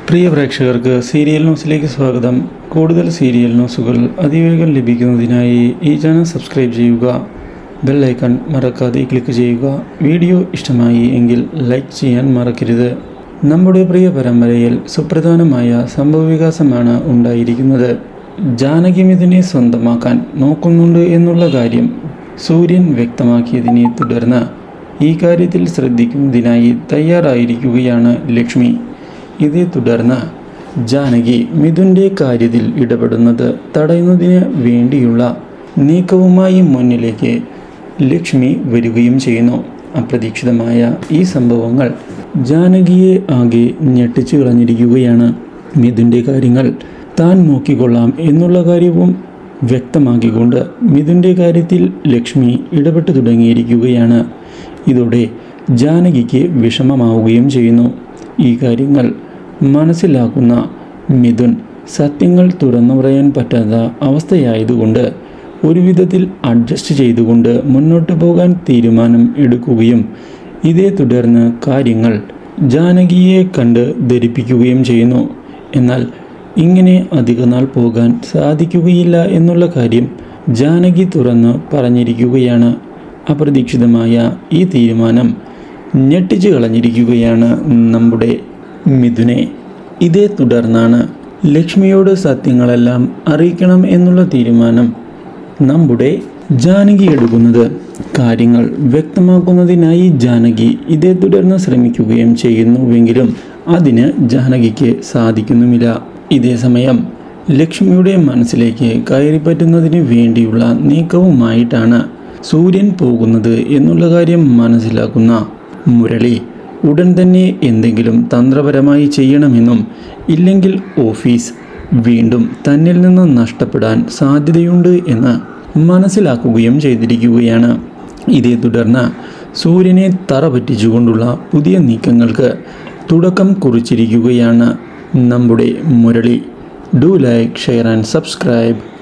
പ്രിയ പ്രേക്ഷകർക്ക് സീരിയൽ ന്യൂസിലേക്ക് സ്വാഗതം കൂടുതൽ സീരിയൽ ന്യൂസുകൾ അതിവേഗം ലഭിക്കുന്നതിനായി ഈ ചാനൽ സബ്സ്ക്രൈബ് ചെയ്യുക ബെൽ ഐക്കൺ മറക്കാതെ ക്ലിക്ക് ചെയ്യുക വീഡിയോ ഇഷ്ടമായി എങ്കിൽ ലൈക്ക് ചെയ്യാൻ മറക്കരുത് നമ്മുടെ പ്രിയ പരമ്പരയിൽ സുപ്രധാനമായ സംഭവവികാസമാണ് ഉണ്ടായിരിക്കുന്നത് ജാനകി മിഥുനെ സ്വന്തമാക്കാൻ നോക്കുന്നുണ്ട് എന്നുള്ള കാര്യം സൂര്യൻ വ്യക്തമാക്കിയതിനെ തുടർന്ന് ഈ കാര്യത്തിൽ ശ്രദ്ധിക്കുന്നതിനായി തയ്യാറായിരിക്കുകയാണ് ലക്ഷ്മി ഇതേ തുടർന്ന് ജാനകി മിഥുൻ്റെ കാര്യത്തിൽ ഇടപെടുന്നത് തടയുന്നതിന് വേണ്ടിയുള്ള നീക്കവുമായി മുന്നിലേക്ക് ലക്ഷ്മി വരികയും ചെയ്യുന്നു അപ്രതീക്ഷിതമായ ഈ സംഭവങ്ങൾ ജാനകിയെ ആകെ ഞെട്ടിച്ചു കളഞ്ഞിരിക്കുകയാണ് മിഥുൻ്റെ കാര്യങ്ങൾ താൻ നോക്കിക്കൊള്ളാം എന്നുള്ള കാര്യവും വ്യക്തമാക്കിക്കൊണ്ട് മിഥുൻ്റെ കാര്യത്തിൽ ലക്ഷ്മി ഇടപെട്ടു തുടങ്ങിയിരിക്കുകയാണ് ഇതോടെ ജാനകിക്ക് വിഷമമാവുകയും ചെയ്യുന്നു ഈ കാര്യങ്ങൾ മനസ്സിലാക്കുന്ന മിഥുൻ സത്യങ്ങൾ തുറന്നു പറയാൻ പറ്റാത്ത അവസ്ഥയായതുകൊണ്ട് ഒരു വിധത്തിൽ അഡ്ജസ്റ്റ് ചെയ്തുകൊണ്ട് മുന്നോട്ട് പോകാൻ തീരുമാനം എടുക്കുകയും ഇതേ തുടർന്ന് കാര്യങ്ങൾ ജാനകിയെ കണ്ട് ധരിപ്പിക്കുകയും ചെയ്യുന്നു എന്നാൽ ഇങ്ങനെ അധികനാൾ പോകാൻ സാധിക്കുകയില്ല എന്നുള്ള കാര്യം ജാനകി തുറന്ന് പറഞ്ഞിരിക്കുകയാണ് അപ്രതീക്ഷിതമായ ഈ തീരുമാനം ഞെട്ടിച്ചു കളഞ്ഞിരിക്കുകയാണ് നമ്മുടെ മിഥുനെ ഇതേ തുടർന്നാണ് ലക്ഷ്മിയോട് സത്യങ്ങളെല്ലാം അറിയിക്കണം എന്നുള്ള തീരുമാനം നമ്മുടെ ജാനകി എടുക്കുന്നത് കാര്യങ്ങൾ വ്യക്തമാക്കുന്നതിനായി ജാനകി ഇതേ തുടർന്ന് ശ്രമിക്കുകയും ചെയ്യുന്നുവെങ്കിലും അതിന് ജാനകിക്ക് സാധിക്കുന്നുമില്ല ഇതേ സമയം ലക്ഷ്മിയുടെ മനസ്സിലേക്ക് കയറിപ്പറ്റുന്നതിന് വേണ്ടിയുള്ള നീക്കവുമായിട്ടാണ് സൂര്യൻ പോകുന്നത് എന്നുള്ള കാര്യം മനസ്സിലാക്കുന്ന മുരളി ഉടൻ തന്നെ എന്തെങ്കിലും തന്ത്രപരമായി ചെയ്യണമെന്നും ഇല്ലെങ്കിൽ ഓഫീസ് വീണ്ടും തന്നിൽ നിന്ന് നഷ്ടപ്പെടാൻ സാധ്യതയുണ്ട് എന്ന് മനസ്സിലാക്കുകയും ചെയ്തിരിക്കുകയാണ് ഇതേ തുടർന്ന് സൂര്യനെ തറ പറ്റിച്ചുകൊണ്ടുള്ള പുതിയ നീക്കങ്ങൾക്ക് തുടക്കം കുറിച്ചിരിക്കുകയാണ് നമ്മുടെ Murali do like share and subscribe